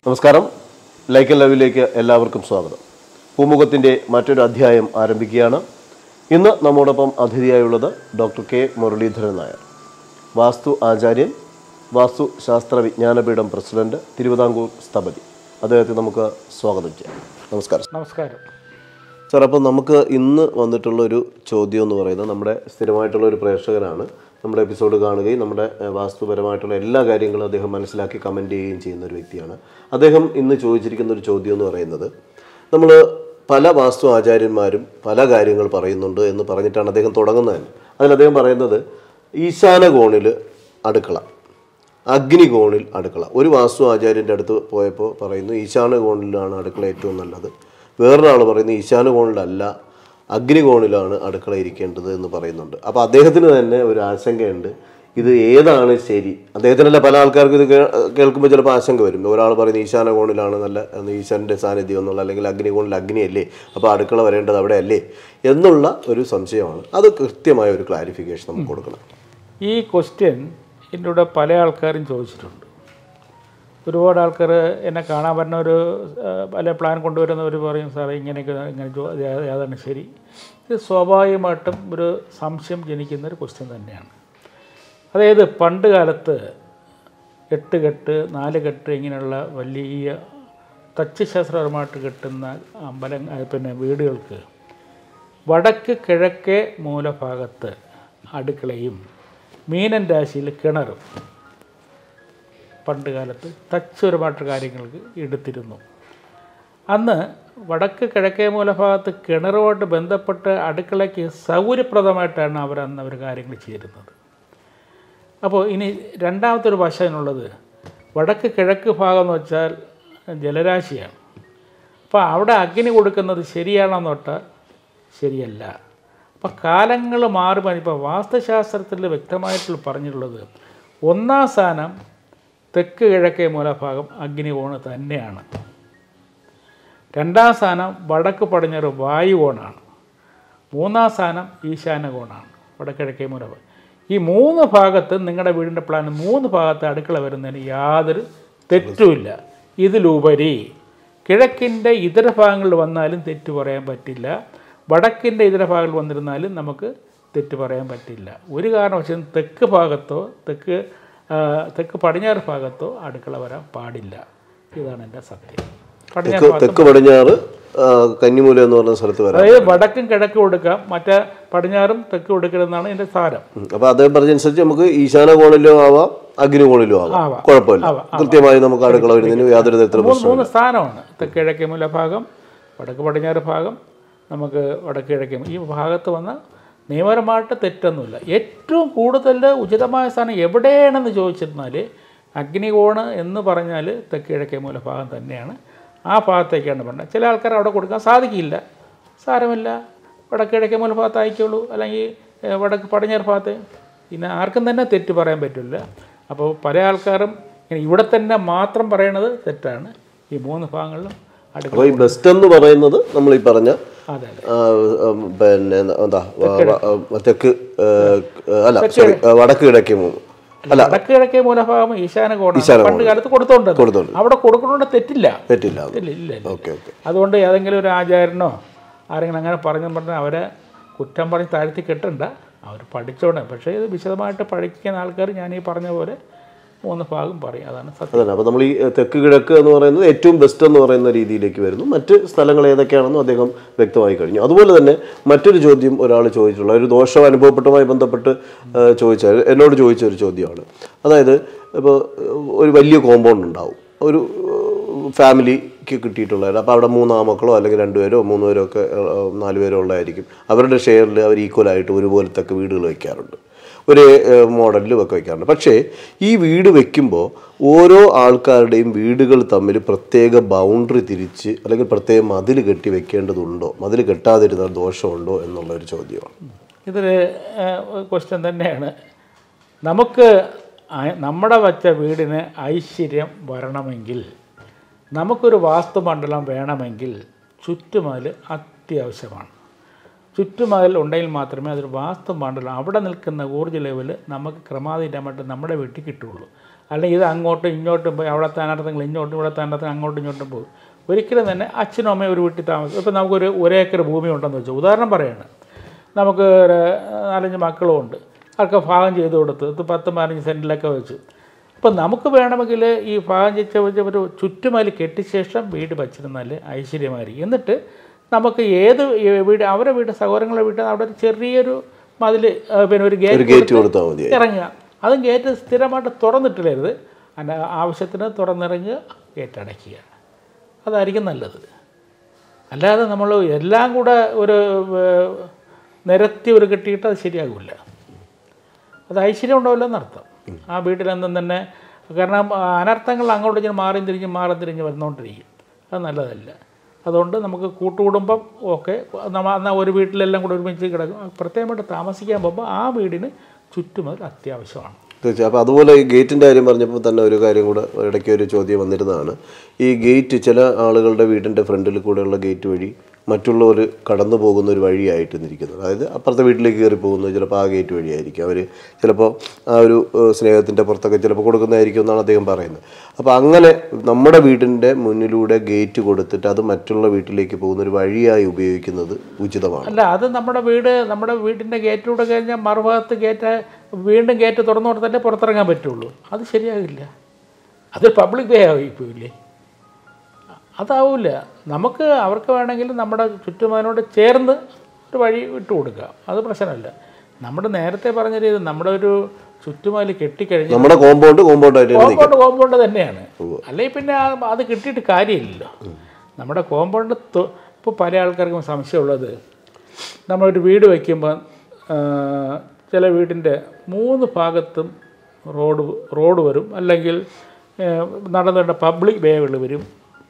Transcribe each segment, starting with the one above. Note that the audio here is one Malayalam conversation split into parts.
നമസ്കാരം ലൈക്ക് ലവിലേക്ക് എല്ലാവർക്കും സ്വാഗതം പൂമുഖത്തിൻ്റെ മറ്റൊരു അധ്യായം ആരംഭിക്കുകയാണ് ഇന്ന് നമ്മോടൊപ്പം അതിഥിയായുള്ളത് ഡോക്ടർ കെ മുരളീധരൻ നായർ വാസ്തു ആചാര്യൻ വാസ്തു ശാസ്ത്ര വിജ്ഞാനപീഠം പ്രസിഡന്റ് തിരുവിതാംകൂർ സ്ഥപതി അദ്ദേഹത്തെ നമുക്ക് സ്വാഗതം ചെയ്യാം നമസ്കാരം നമസ്കാരം സാർ അപ്പോൾ നമുക്ക് ഇന്ന് വന്നിട്ടുള്ള ഒരു ചോദ്യം എന്ന് പറയുന്നത് നമ്മുടെ സ്ഥിരമായിട്ടുള്ള ഒരു പ്രേക്ഷകനാണ് നമ്മുടെ എപ്പിസോഡ് കാണുകയും നമ്മുടെ ഏഹ്, വാസ്തുപരമായിട്ടുള്ള എല്ലാ കാര്യങ്ങളും അദ്ദേഹം മനസ്സിലാക്കി കമൻറ്റ് ചെയ്യുകയും ചെയ്യുന്ന ഒരു വ്യക്തിയാണ് അദ്ദേഹം ഇന്ന് ചോദിച്ചിരിക്കുന്ന ഒരു ചോദ്യം എന്ന് പറയുന്നത് നമ്മൾ പല വാസ്തു ആചാര്യന്മാരും പല കാര്യങ്ങൾ പറയുന്നുണ്ട് എന്ന് പറഞ്ഞിട്ടാണ് അദ്ദേഹം തുടങ്ങുന്നത് തന്നെ അതിൽ അദ്ദേഹം പറയുന്നത് ഈശാന കോണിൽ അടുക്കള അഗ്നികോണിൽ അടുക്കള ഒരു വാസ്തു ആചാര്യൻ്റെ അടുത്ത് പോയപ്പോൾ പറയുന്നു ഈശാന കോണിലാണ് അടുക്കള ഏറ്റവും നല്ലത് വേറൊരാൾ പറയുന്നു ഈശാന കോണിലല്ല അഗ്നികോണിലാണ് അടുക്കള ഇരിക്കേണ്ടത് എന്ന് പറയുന്നുണ്ട് അപ്പോൾ അദ്ദേഹത്തിന് തന്നെ ഒരു ആശങ്കയുണ്ട് ഇത് ഏതാണ് ശരി അദ്ദേഹത്തിനല്ല പല ആൾക്കാർക്കും ഇത് കേ- കേൾക്കുമ്പോൾ ചിലപ്പോൾ ആശങ്ക വരും ഒരാൾ പറയുന്നത് ഈശാന കോണിലാണ് നല്ല എന്ന് ഈശാൻ്റെ സാന്നിധ്യം എന്നുള്ള അല്ലെങ്കിൽ അഗ്നികോണിൽ അഗ്നിയല്ലേ അപ്പോൾ അടുക്കള വരേണ്ടത് അവിടെ അല്ലേ എന്നുള്ള ഒരു സംശയമാണ് അത് കൃത്യമായ ഒരു ക്ലാരിഫിക്കേഷൻ നമുക്ക് കൊടുക്കണം ഈ ക്വസ്റ്റ്യൻ എൻ്റെ കൂടെ പല ആൾക്കാരും ചോദിച്ചിട്ടുണ്ട് ഒരുപാട് ആൾക്കാർ എന്നെ കാണാൻ വരുന്ന ഒരു ആ, പല പ്ലാൻ കൊണ്ടുവരുന്നവർ പറയും സാറേ ഇങ്ങനെയൊക്കെ ഇങ്ങനെ ചോ- ഇത് ഏ- ഏതാണ് ശരി ഇത് സ്വാഭാവികമായിട്ടും ഒരു സംശയം ജനിക്കുന്ന ഒരു ക്വസ്റ്റ്യൻ തന്നെയാണ് അതായത് പണ്ട് കാലത്ത് എട്ട് കെട്ട് നാല് കെട്ട് ഇങ്ങനെയുള്ള വലിയ തച്ചുശാസ്ത്രപരമായിട്ട് കിട്ടുന്ന അമ്പലം ആ, പിന്നെ വീടുകൾക്ക് വടക്ക് കിഴക്കേ മൂലഭാഗത്ത് അടുക്കളയും മീനൻ രാശിയിൽ കിണറും പണ്ട് കാലത്ത് തച്ചുപരമായിട്ട് കാര്യങ്ങൾക്ക് എടുത്തിരുന്നു അന്ന് വടക്ക് കിഴക്കേ മൂലഭാഗത്ത് കിണറുമായിട്ട് ബന്ധപ്പെട്ട് അടുക്കളയ്ക്ക് സൗകര്യപ്രദമായിട്ടാണ് അവർ അന്ന് അവർ കാര്യങ്ങൾ ചെയ്തിരുന്നത് അപ്പോൾ ഇനി രണ്ടാമത്തെ ഒരു വശനുള്ളത് വടക്ക് കിഴക്ക് ഭാഗം എന്ന് വെച്ചാൽ ജലരാശിയാണ് അപ്പോൾ അവിടെ അഗ്നി കൊടുക്കുന്നത് ശരിയാണെന്ന് തൊട്ടാൽ ശരിയല്ല അപ്പം കാലങ്ങൾ മാറുമ്പോൾ ഇപ്പോൾ വാസ്തുശാസ്ത്രത്തിൽ വ്യക്തമായിട്ടുള്ള പറഞ്ഞിട്ടുള്ളത് ഒന്നാം സ്ഥാനം തെക്ക് കിഴക്കേ മൂലഭാഗം അഗ്നികോണ് തന്നെയാണ് രണ്ടാം സ്ഥാനം വടക്ക് പടിഞ്ഞാറ് വായുകോണാണ് മൂന്നാം സ്ഥാനം ഈശാനകോണാണ് വടക്കിഴക്കേ മൂലഭാഗം ഈ മൂന്ന് ഭാഗത്ത് നിങ്ങളുടെ വീടിൻ്റെ പ്ലാൻ മൂന്ന് ഭാഗത്ത് അടുക്കള വരുന്നതിന് യാതൊരു തെറ്റുമില്ല ഇതിലുപരി കിഴക്കിൻ്റെ ഇതര ഭാഗങ്ങളിൽ വന്നാലും തെറ്റ് പറയാൻ പറ്റില്ല വടക്കിൻ്റെ ഇതര ഭാഗങ്ങളിൽ വന്നിരുന്നാലും നമുക്ക് തെറ്റ് പറയാൻ പറ്റില്ല ഒരു കാരണവശാലും തെക്ക് ഭാഗത്തോ തെക്ക് ആ, തെക്ക് പടിഞ്ഞാറ് ഭാഗത്തോ അടുക്കള വരാൻ പാടില്ല ഇതാണ് എൻ്റെ സത്യം പടിഞ്ഞാറ് തെക്ക് തെക്ക് പടിഞ്ഞാറ് ആ, കന്നിമൂല എന്ന് പറഞ്ഞ സ്ഥലത്ത് വരാം അതായത് വടക്കും കിഴക്കും കൊടുക്കാം മറ്റേ പടിഞ്ഞാറും തെക്കും കൊടുക്കരുതെന്നാണ് എൻ്റെ സാരം ഉം. അപ്പൊ അദ്ദേഹം പറഞ്ഞനുസരിച്ച് നമുക്ക് ഈശാന കോണിലും ആവാം അഗ്നി കോണിലും ആവാം ആവാം. കുഴപ്പമില്ല ആവാം. കൃത്യമായി നമുക്ക് അടുക്കള വരുന്നതിന് യാതൊരു തരത്തിലും മൂന്ന് പ്രശ്നം മൂന്ന് സ്ഥാനമാണ് തെക്ക് കിഴക്കേ മൂല ഭാഗം വടക്ക് പടിഞ്ഞാറ് ഭാഗം നമുക്ക് വടക്ക് കിഴക്കേ മൂ- ഈ ഭാഗത്ത് വന്ന നിയമപരമായിട്ട് തെറ്റൊന്നുമില്ല ഏറ്റവും കൂടുതൽ ഉചിതമായ സ്ഥാനം എവിടെയാണെന്ന് ചോദിച്ചിരുന്നാൽ അഗ്നികോണ് എന്ന് പറഞ്ഞാൽ തെക്ക് കിഴക്കേ മൂല ഭാഗം തന്നെയാണ് ആ ഭാഗത്തേക്കാണ് പറഞ്ഞത് ചില ആൾക്കാർ അവിടെ കൊടുക്കാൻ സാധിക്കില്ല സാരമില്ല വടക്ക് കിഴക്കേ മൂല ഭാഗത്ത് അയക്കുള്ളൂ അല്ലെങ്കിൽ ഏഹ്, വടക്ക് പടിഞ്ഞാറ് ഭാഗത്ത് പിന്നെ ആർക്കും തന്നെ തെറ്റ് പറയാൻ പറ്റില്ല അപ്പോൾ പല ആൾക്കാരും ഇങ്ങനെ ഇവിടെ തന്നെ മാത്രം പറയണത് തെറ്റാണ് ഈ മൂന്ന് ഭാഗങ്ങളിലും അടുക്കള അപ്പൊ ഈ ബെസ്റ്റ് എന്ന് പറയുന്നത് നമ്മൾ ഈ പറഞ്ഞ അതെ അതെ ആ, ഉം, പിന്നെ എന്താ വ- വ- ആ, തെക്ക് ഏ, അല്ല സോറി വടക്ക് കിഴക്കേ മൂന്ന് അല്ല വടക്ക് കിഴക്കേ മൂലഭാഗം ഈശാന കോണാണ് ഈശാന പണ്ട് കാലത്ത് കൊടുത്തോണ്ട് കൊടുത്തോണ്ട്. അവിടെ കൊടുക്കുന്നതുകൊണ്ട് തെറ്റില്ല തെറ്റില്ല ഇല്ല ഇല്ല ഇല്ല. ഓക്കെ ഓക്കെ അതുകൊണ്ട് ഏതെങ്കിലും ഒരു ആചാരനോ ആരെങ്കിലും അങ്ങനെ പറഞ്ഞു പറഞ്ഞാൽ അവരെ കുറ്റം പറഞ്ഞ് താഴ്ത്തി കെട്ടണ്ട അവർ പഠിച്ചോണം പക്ഷേ ഇത് വിശദമായിട്ട് പഠിക്കുന്ന ആൾക്കാർ ഞാൻ ഈ പറഞ്ഞ പോലെ മൂന്ന് ഭാഗം പറയും അതാണ് സത്യം അതന്നെ അപ്പോൾ നമ്മൾ ഈ തെക്ക് കിഴക്ക് എന്ന് പറയുന്നത് ഏറ്റവും ബെസ്റ്റ് എന്ന് പറയുന്ന രീതിയിലേക്ക് വരുന്നു മറ്റ് സ്ഥലങ്ങൾ ഏതൊക്കെയാണെന്നും അദ്ദേഹം വ്യക്തമായി കഴിഞ്ഞു അതുപോലെ തന്നെ മറ്റൊരു ചോദ്യം ഒരാൾ ചോദിച്ചിട്ടുള്ള ഒരു ദോഷം അനുഭവപ്പെട്ടുമായി ബന്ധപ്പെട്ട് ആ, ചോദിച്ച എന്നോട് ചോദിച്ച ഒരു ചോദ്യമാണ് അതായത് ഇപ്പോൾ ഒരു വലിയ കോമ്പൗണ്ട് ഉണ്ടാവും ഒരു ഫാമിലിക്ക് കിട്ടിയിട്ടുള്ളത് അപ്പോൾ അവിടെ മൂന്ന് ആമക്കളോ അല്ലെങ്കിൽ രണ്ടുപേരോ മൂന്ന് പേരോ ഒക്കെ ആ, നാല് പേരോ ഉള്ളതായിരിക്കും അവരുടെ ഷെയറിൽ അവർ ഈക്വലായിട്ട് ഒരുപോലത്തെ വീടുകൾ വയ്ക്കാറുണ്ട് ഒരു മോഡലിലും ഒക്കെ വെക്കാറുണ്ട് പക്ഷേ ഈ വീട് വെക്കുമ്പോൾ ഓരോ ആൾക്കാരുടെയും വീടുകൾ തമ്മിൽ പ്രത്യേക ബൗണ്ടറി തിരിച്ച് അല്ലെങ്കിൽ പ്രത്യേക മതിൽ കെട്ടി വെക്കേണ്ടതുണ്ടോ മതിൽ കെട്ടാതിരുന്നാൽ ദോഷമുണ്ടോ എന്നുള്ള ഒരു ചോദ്യമാണ് ഇതൊരു ക്വസ്റ്റ്യൻ തന്നെയാണ് നമുക്ക് ആ- നമ്മുടെ വച്ച വീടിന് ഐശ്വര്യം വരണമെങ്കിൽ നമുക്കൊരു വാസ്തുമണ്ഡലം വേണമെങ്കിൽ ചുറ്റുമതിൽ അത്യാവശ്യമാണ് ചുറ്റുമതിൽ ഉണ്ടെങ്കിൽ മാത്രമേ അതൊരു വാസ്തു പാടുള്ളൂ അവിടെ നിൽക്കുന്ന ഊർജ്ജ ലെവൽ നമുക്ക് ക്രമാതീതമായിട്ട് നമ്മുടെ വീട്ടിൽ കിട്ടുകയുള്ളൂ അല്ലെങ്കിൽ ഇത് അങ്ങോട്ടും ഇങ്ങോട്ടും പോയി അവിടെ സ്ഥാനാർത്ഥങ്ങൾ ഇങ്ങോട്ടും ഇവിടെ സ്ഥാനാർത്ഥങ്ങൾ അങ്ങോട്ടും ഇങ്ങോട്ടും പോകും ഒരിക്കലും തന്നെ അച്ഛനും അമ്മയും ഒരു വീട്ടിൽ താമസം ഇപ്പോൾ നമുക്കൊരു ഒരേക്കർ ഭൂമി ഉണ്ടെന്ന് വെച്ചാൽ ഉദാഹരണം പറയാണ് നമുക്ക് ഒരു നാലഞ്ച് മക്കളും ഉണ്ട് അവർക്ക് ഭാഗം ചെയ്ത് കൊടുത്ത് ഇത് പത്ത് പതിനഞ്ച് സെൻറ്റിലൊക്കെ വെച്ച് അപ്പം നമുക്ക് വേണമെങ്കിൽ ഈ ഭാഗം ചെയ്ച്ച വെച്ച ഒരു ചുറ്റുമതിൽ കെട്ടിയ ശേഷം വീട് വച്ചിരുന്നാൽ ഐശ്വര്യമായിരിക്കും എന്നിട്ട് നമുക്ക് ഏത് വീട് അവരുടെ വീട് സഹോദരങ്ങളുടെ വീട്ടിൽ അവിടെ ഒരു ചെറിയൊരു മതിൽ പിന്നെ ഒരു ഒരു ഗേറ്റ് ഗേറ്റ് കൊടുത്താൽ മതി ഇറങ്ങുക അതും ഗേറ്റ് സ്ഥിരമായിട്ട് തുറന്നിട്ടില്ലരുത് അല്ല ആവശ്യത്തിന് തുറന്നിറങ്ങുക ഗേറ്റ് അടയ്ക്കുക അതായിരിക്കും നല്ലത് അല്ലാതെ നമ്മൾ എല്ലാം കൂടെ ഒരു ഏർ, നിരത്തി ഒരു കെട്ടിയിട്ട് അത് ശരിയാകില്ല അത് ഐശ്വര്യം ഉണ്ടാവില്ല എന്നർത്ഥം ആ വീട്ടിലെന്തും തന്നെ കാരണം ആ, അനർത്ഥങ്ങൾ അങ്ങോട്ട് ഇങ്ങനെ മാറി തിരിഞ്ഞ് മാറി തിരിഞ്ഞ് വന്നുകൊണ്ടിരിക്കും അത് നല്ലതല്ല അതുകൊണ്ട് നമുക്ക് കൂട്ടുകുടുംബം ഒക്കെ നമ്മൾ എന്നാൽ ഒരു വീട്ടിലെല്ലാം കൂടെ ഒരുമിച്ച് കിടക്കും പ്രത്യേകമായിട്ട് താമസിക്കാൻ പോകുമ്പോൾ ആ വീടിന് ചുറ്റും അത് അത്യാവശ്യമാണ് തീർച്ചയായും അപ്പോൾ അതുപോലെ ഈ ഗേറ്റിൻ്റെ കാര്യം പറഞ്ഞപ്പോൾ തന്നെ ഒരു കാര്യം കൂടെ ഇടയ്ക്ക് ഒരു ചോദ്യം വന്നിരുന്നതാണ് ഈ ഗേറ്റ് ചില ആളുകളുടെ വീടിൻ്റെ ഫ്രണ്ടിൽ കൂടെയുള്ള ഗേറ്റ് വഴി മറ്റുള്ളവർ കടന്നു പോകുന്ന ഒരു വഴിയായിട്ട് ഇരിക്കുന്നത് അതായത് അപ്പുറത്തെ വീട്ടിലേക്ക് കയറി പോകുന്നത് ചിലപ്പോൾ ആ ഗേറ്റ് വഴിയായിരിക്കും അവർ ചിലപ്പോൾ ആ ഒരു ഏഹ്, സ്നേഹത്തിൻ്റെ പുറത്തൊക്കെ ചിലപ്പോൾ കൊടുക്കുന്നതായിരിക്കും എന്നാണ് അദ്ദേഹം പറയുന്നത് അപ്പോൾ അങ്ങനെ നമ്മുടെ വീടിൻ്റെ മുന്നിലൂടെ ഗേറ്റ് കൊടുത്തിട്ട് അത് മറ്റുള്ള വീട്ടിലേക്ക് പോകുന്ന ഒരു വഴിയായി ഉപയോഗിക്കുന്നത് ഉചിതമാണ് അല്ല അത് നമ്മുടെ വീട് നമ്മുടെ വീടിൻ്റെ ഗേറ്റിലൂടെ കഴിഞ്ഞാൽ മറുഭാഗത്ത് ഗേറ്റ് വീണ്ടും ഗേറ്റ് തുറന്നു കൊടുത്തല്ലേ പുറത്തിറങ്ങാൻ പറ്റുള്ളൂ അത് ശരിയാകില്ല അത് പബ്ലിക് വേ ആയിപ്പോയില്ലേ അതാവില്ല നമുക്ക് അവർക്ക് വേണമെങ്കിൽ നമ്മുടെ ചുറ്റുമതിനോട് ചേർന്ന് ഒരു വഴി ഇട്ട് കൊടുക്കാം അത് പ്രശ്നമല്ല നമ്മുടെ നേരത്തെ പറഞ്ഞ രീതി നമ്മുടെ ഒരു ചുറ്റുമതിൽ കെട്ടിക്കഴിഞ്ഞ് നമ്മുടെ കോമ്പൗണ്ട് കോമ്പൗണ്ടായിട്ട് കോമ്പൗണ്ട് കോമ്പൗണ്ട് തന്നെയാണ് അല്ലെങ്കിൽ പിന്നെ ആ- അത് കിട്ടിയിട്ട് കാര്യമില്ലല്ലോ നമ്മുടെ കോമ്പൗണ്ട് ഇപ്പോൾ പല ആൾക്കാർക്കും സംശയമുള്ളത് നമ്മളൊരു വീട് വയ്ക്കുമ്പോൾ ചില വീടിൻ്റെ മൂന്ന് ഭാഗത്തും റോഡ് റോഡ് വരും അല്ലെങ്കിൽ നടന്നുകൊണ്ട് പബ്ലിക് വേകൾ വരും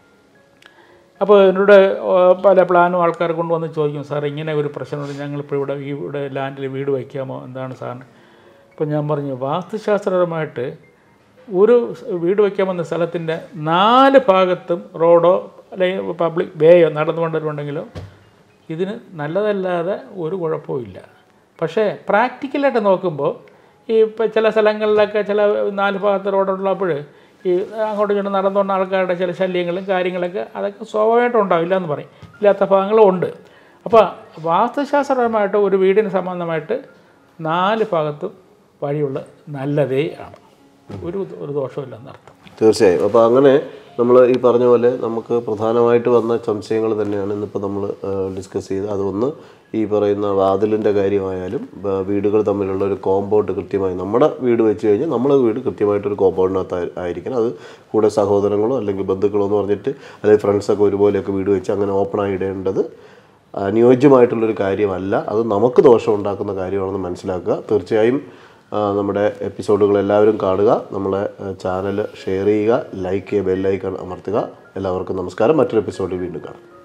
അപ്പോൾ എന്നോട് ആ, പല പ്ലാനും ആൾക്കാർ കൊണ്ടുവന്ന് ചോദിക്കും സാർ ഇങ്ങനെ ഒരു പ്രശ്നമുണ്ട് ഞങ്ങളിപ്പോൾ ഇവിടെ ഈ ഇവിടെ ലാൻഡിൽ വീട് വയ്ക്കാമോ എന്താണ് സാറിന് അപ്പോൾ ഞാൻ പറഞ്ഞു വാസ്തുശാസ്ത്രപരമായിട്ട് ഒരു സ് വീട് വയ്ക്കാമെന്ന സ്ഥലത്തിൻ്റെ നാല് ഭാഗത്തും റോഡോ അല്ലെങ്കിൽ പബ്ലിക് വേയോ നടന്നു കൊണ്ടിട്ടുണ്ടെങ്കിലോ ഇതിന് നല്ലതല്ലാതെ ഒരു കുഴപ്പമില്ല പക്ഷേ പ്രാക്ടിക്കലായിട്ട് നോക്കുമ്പോൾ ഈ ഇപ്പം ചില സ്ഥലങ്ങളിലൊക്കെ ചില നാല് ഭാഗത്ത് റോഡുള്ളപ്പോൾ ഈ അങ്ങോട്ടും ഇങ്ങോട്ടും നടന്നുകൊണ്ട ആൾക്കാരുടെ ചില ശല്യങ്ങളും കാര്യങ്ങളൊക്കെ അതൊക്കെ സ്വാഭാവികമായിട്ടും ഉണ്ടാവില്ല എന്ന് പറയും ഇല്ലാത്ത ഭാഗങ്ങളും ഉണ്ട് അപ്പോൾ വാസ്തുശാസ്ത്രപരമായിട്ട് ഒരു വീടിന് സംബന്ധമായിട്ട് നാല് ഭാഗത്തും വഴിയുള്ള നല്ലതേ ആണ് ഒരു ഒരു ദോഷമില്ലെന്നർത്ഥം തീർച്ചയായും അപ്പോൾ അങ്ങനെ നമ്മൾ ഈ പറഞ്ഞ പോലെ നമുക്ക് പ്രധാനമായിട്ട് വന്ന സംശയങ്ങൾ തന്നെയാണ് ഇന്നിപ്പോൾ നമ്മൾ ഡിസ്കസ് ചെയ്ത് അതൊന്ന് ഈ പറയുന്ന വാതിലിൻ്റെ കാര്യമായാലും ബ- വീടുകൾ തമ്മിലുള്ള ഒരു കോമ്പൗണ്ട് കൃത്യമായി നമ്മുടെ വീട് വെച്ച് കഴിഞ്ഞാൽ നമ്മുടെ വീട് കൃത്യമായിട്ടൊരു കോമ്പൗണ്ടിനകത്ത് ആയി- ആയിരിക്കണം അത് കൂടെ സഹോദരങ്ങളോ അല്ലെങ്കിൽ ബന്ധുക്കളോ എന്ന് പറഞ്ഞിട്ട് അല്ലെങ്കിൽ ഫ്രണ്ട്സൊക്കെ ഒരുപോലെയൊക്കെ വീട് വെച്ച് അങ്ങനെ ഓപ്പണായി ഇടേണ്ടത് അനുയോജ്യമായിട്ടുള്ളൊരു കാര്യമല്ല അത് നമുക്ക് ദോഷം ഉണ്ടാക്കുന്ന കാര്യമാണെന്ന് മനസ്സിലാക്കുക തീർച്ചയായും ആ, നമ്മുടെ എപ്പിസോഡുകൾ എല്ലാവരും കാണുക നമ്മളെ ചാനൽ ഷെയർ ചെയ്യുക ലൈക്ക് ചെയ്യുക ബെല്ലൈക്കൺ അമർത്തുക എല്ലാവർക്കും നമസ്കാരം മറ്റൊരു എപ്പിസോഡിൽ വീണ്ടും കാണാം